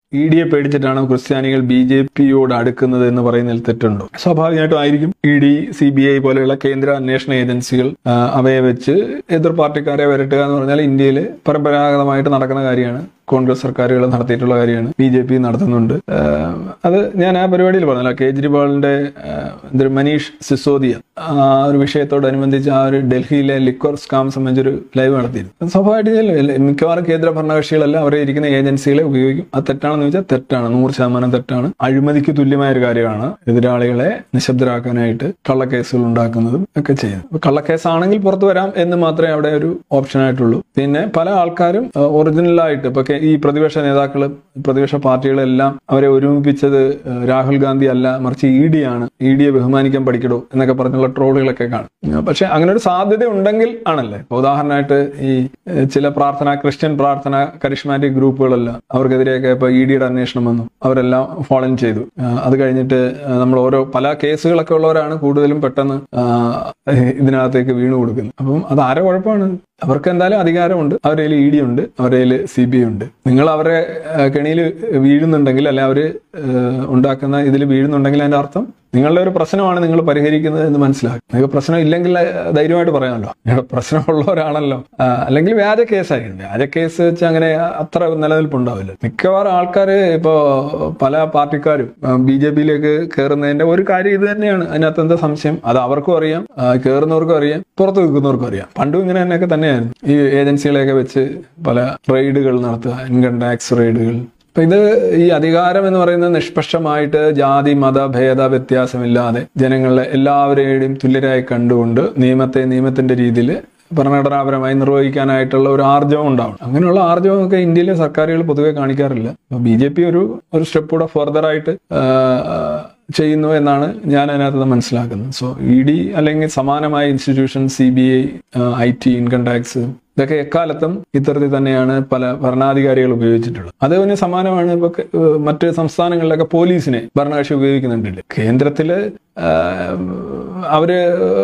E ഡിയെ പേടിച്ചിട്ടാണ് ക്രിസ്ത്യാനികൾ B J പിയോട് അടുക്കുന്നത് എന്ന് പറയുന്നതിൽ തെറ്റുണ്ടോ സ്വാഭാവികമായിട്ടും ആയിരിക്കും E D C B I പോലെയുള്ള കേന്ദ്ര അന്വേഷണ ഏജൻസികൾ ആ, അവയെ വെച്ച് എതിർ പാർട്ടിക്കാരെ വരട്ടുക എന്ന് പറഞ്ഞാൽ ഇന്ത്യയിൽ പരമ്പരാഗതമായിട്ട് നടക്കുന്ന കാര്യമാണ് കോൺഗ്രസ് സർക്കാരുകൾ നടത്തിയിട്ടുള്ള കാര്യമാണ് ബി ജെ പി നടത്തുന്നുണ്ട് ആ, അത് ഞാൻ ആ പരിപാടിയിൽ പറഞ്ഞല്ലോ കേജ്രിവാളിന്റെ ആ, എന്തൊരു മനീഷ് സിസോദിയ ആ ഒരു വിഷയത്തോടനുബന്ധിച്ച് ആ ഒരു ഡൽഹിയിലെ ലിക്വർ സ്കാം സംബന്ധിച്ചൊരു ലൈവ് നടത്തിയിരുന്നു അത് സ്വാഭാവികമായിട്ട് ഇതല്ലേ? എല്ലാ- മിക്കവാറും കേന്ദ്ര ഭരണകക്ഷികളെല്ലാം അവരെ ഇരിക്കുന്ന ഏജൻസികളെ ഉപയോഗിക്കും അത് തെറ്റാണെന്ന് വെച്ചാൽ തെറ്റാണ് നൂറ് ശതമാനം തെറ്റാണ് അഴിമതിക്ക് തുല്യമായ ഒരു കാര്യമാണ് എതിരാളികളെ നിശബ്ദരാക്കാനായിട്ട് കള്ളക്കേസുകൾ ഉണ്ടാക്കുന്നതും ഒക്കെ ചെയ്യുന്നത് അപ്പൊ കള്ളക്കേസാണെങ്കിൽ പുറത്തു വരാം എന്ന് മാത്രമേ അവിടെ ഒരു ഓപ്ഷൻ ആയിട്ടുള്ളൂ പിന്നെ പല ആൾക്കാരും ഒറിജിനലായിട്ട് ഇപ്പൊ കെ- ഈ പ്രതിപക്ഷ നേതാക്കള് പ്രതിപക്ഷ പാർട്ടികളെല്ലാം അവരെ ഒരുമിപ്പിച്ചത് ഏഹ്, രാഹുൽ ഗാന്ധി അല്ല മറിച്ച് ഇ ഡി ആണ് ഇ ഡിയെ ബഹുമാനിക്കാൻ പഠിക്കടോ എന്നൊക്കെ പറഞ്ഞുള്ള ട്രോളുകളൊക്കെ കാണും ഏഹ്, പക്ഷെ അങ്ങനെ ഒരു സാധ്യത ഉണ്ടെങ്കിൽ ആണല്ലേ ഇപ്പൊ ഉദാഹരണമായിട്ട് ഈ ഏഹ്, ചില പ്രാർത്ഥന ക്രിസ്ത്യൻ പ്രാർത്ഥന കരിഷ്മാറ്റിക് ഗ്രൂപ്പുകളെല്ലാം അവർക്കെതിരെയൊക്കെ ഇപ്പൊ ഇ ഡിയുടെ അന്വേഷണം വന്നു അവരെല്ലാം ഫോളോ ചെയ്തു ഏഹ്, അത് കഴിഞ്ഞിട്ട് ഏഹ്, നമ്മൾ ഓരോ പല കേസുകളൊക്കെ ഉള്ളവരാണ് കൂടുതലും പെട്ടെന്ന് ആഹ്, ഇതിനകത്തേക്ക് വീണു കൊടുക്കുന്നത് അപ്പം അത് ആരെ കുഴപ്പമാണ് അവർക്ക് എന്തായാലും അധികാരമുണ്ട് അവരുടെ കയ്യിൽ ഇ ഡി ഉണ്ട് അവരുടെ കയ്യിൽ സി ബി ഐ ഉണ്ട് നിങ്ങൾ അവരെ കെണിയിൽ വീഴുന്നുണ്ടെങ്കിൽ അല്ലെ അവര് ഏഹ്, ഉണ്ടാക്കുന്ന ഇതിൽ വീഴുന്നുണ്ടെങ്കിൽ അതിന്റെ അർത്ഥം നിങ്ങളുടെ ഒരു പ്രശ്നമാണ് നിങ്ങൾ പരിഹരിക്കുന്നത് എന്ന് മനസ്സിലാക്കും നിങ്ങൾക്ക് പ്രശ്നം ഇല്ലെങ്കിൽ ഏഹ്, ധൈര്യമായിട്ട് പറയാമല്ലോ നിങ്ങളുടെ പ്രശ്നമുള്ളവരാണല്ലോ ആ, അല്ലെങ്കിൽ വ്യാജ കേസായിരിക്കും വ്യാജ കേസ് വെച്ച് അങ്ങനെ അത്ര നിലനിൽപ്പുണ്ടാവില്ല മിക്കവാറും ആൾക്കാർ ഇപ്പോ പല പാർട്ടിക്കാരും ബി ജെ പിയിലേക്ക് കയറുന്നതിന്റെ ഒരു കാര്യം ഇത് തന്നെയാണ് അതിനകത്ത് എന്താ സംശയം അത് അവർക്കും അറിയാം ആ, കയറുന്നവർക്കും അറിയാം പുറത്ത് നിൽക്കുന്നവർക്കും അറിയാം പണ്ടും ഇങ്ങനെ തന്നെയൊക്കെ തന്നെയായിരുന്നു ഈ ഏജൻസികളെയൊക്കെ വെച്ച് പല റെയ്ഡുകൾ നടത്തുക ഇൻകം ടാക്സ് റെയ്ഡുകൾ അപ്പൊ ഇത് ഈ അധികാരം എന്ന് പറയുന്നത് നിഷ്പക്ഷമായിട്ട് ജാതി മത ഭേദ വ്യത്യാസമില്ലാതെ ജനങ്ങളെ എല്ലാവരെയും തുല്യരായി കണ്ടുകൊണ്ട് നിയമത്തെ നിയമത്തിന്റെ രീതിയിൽ ഭരണഘടനാപരമായി നിർവഹിക്കാനായിട്ടുള്ള ഒരു ആർജവം ഉണ്ടാവണം അങ്ങനെയുള്ള ആർജവം ഒക്കെ ഇന്ത്യയിലെ സർക്കാരുകൾ പൊതുവെ കാണിക്കാറില്ല അപ്പൊ ബി ജെ പി ഒരു ഒരു സ്റ്റെപ്പ് കൂടെ ഫർദർ ആയിട്ട് ആ, ചെയ്യുന്നു എന്നാണ് ഞാൻ അതിനകത്ത് നിന്ന് മനസ്സിലാക്കുന്നത് സോ ഇ ഡി അല്ലെങ്കിൽ സമാനമായ institution C B I I T income tax ഇതൊക്കെ എക്കാലത്തും ഇത്തരത്തിൽ തന്നെയാണ് പല ഭരണാധികാരികൾ ഉപയോഗിച്ചിട്ടുള്ളത് അതിന് സമാനമാണ് ഇപ്പൊ ക- ഏഹ് മറ്റ് സംസ്ഥാനങ്ങളിലൊക്കെ പോലീസിനെ ഭരണകക്ഷി ഉപയോഗിക്കുന്നുണ്ടല്ലേ കേന്ദ്രത്തില് ആഹ് അവര്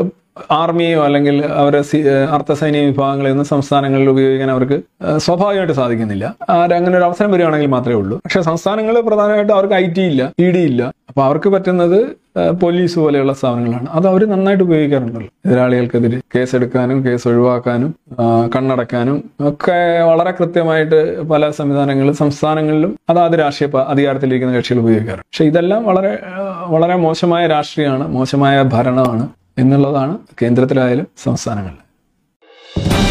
ആർമിയോ അല്ലെങ്കിൽ അവരെ സി- ഏഹ് അർദ്ധസൈനിക വിഭാഗങ്ങളെയൊന്നും സംസ്ഥാനങ്ങളിൽ ഉപയോഗിക്കാൻ അവർക്ക് ഏഹ് സ്വാഭാവികമായിട്ട് സാധിക്കുന്നില്ല ആര് അങ്ങനെ ഒരു അവസരം വരികയാണെങ്കിൽ മാത്രമേ ഉള്ളൂ പക്ഷെ സംസ്ഥാനങ്ങളിൽ പ്രധാനമായിട്ട് അവർക്ക് ഐ ടി ഇല്ല ഇ ഡി ഇല്ല അപ്പൊ അവർക്ക് പറ്റുന്നത് ഏഹ് പോലീസ് പോലെയുള്ള സ്ഥാപനങ്ങളാണ് അത് അവർ നന്നായിട്ട് ഉപയോഗിക്കാറുണ്ടല്ലോ എതിരാളികൾക്കെതിരെ കേസെടുക്കാനും കേസ് ഒഴിവാക്കാനും ആ, കണ്ണടക്കാനും ഒക്കെ വളരെ കൃത്യമായിട്ട് പല സംവിധാനങ്ങളിലും സംസ്ഥാനങ്ങളിലും അതാത് രാഷ്ട്രീയ പ- അധികാരത്തിലിരിക്കുന്ന കക്ഷികൾ ഉപയോഗിക്കാറുണ്ട് പക്ഷെ ഇതെല്ലാം വളരെ ആ, വളരെ മോശമായ രാഷ്ട്രീയമാണ് മോശമായ ഭരണമാണ് എന്നുള്ളതാണ് കേന്ദ്രത്തിലായാലും സംസ്ഥാനങ്ങളിലും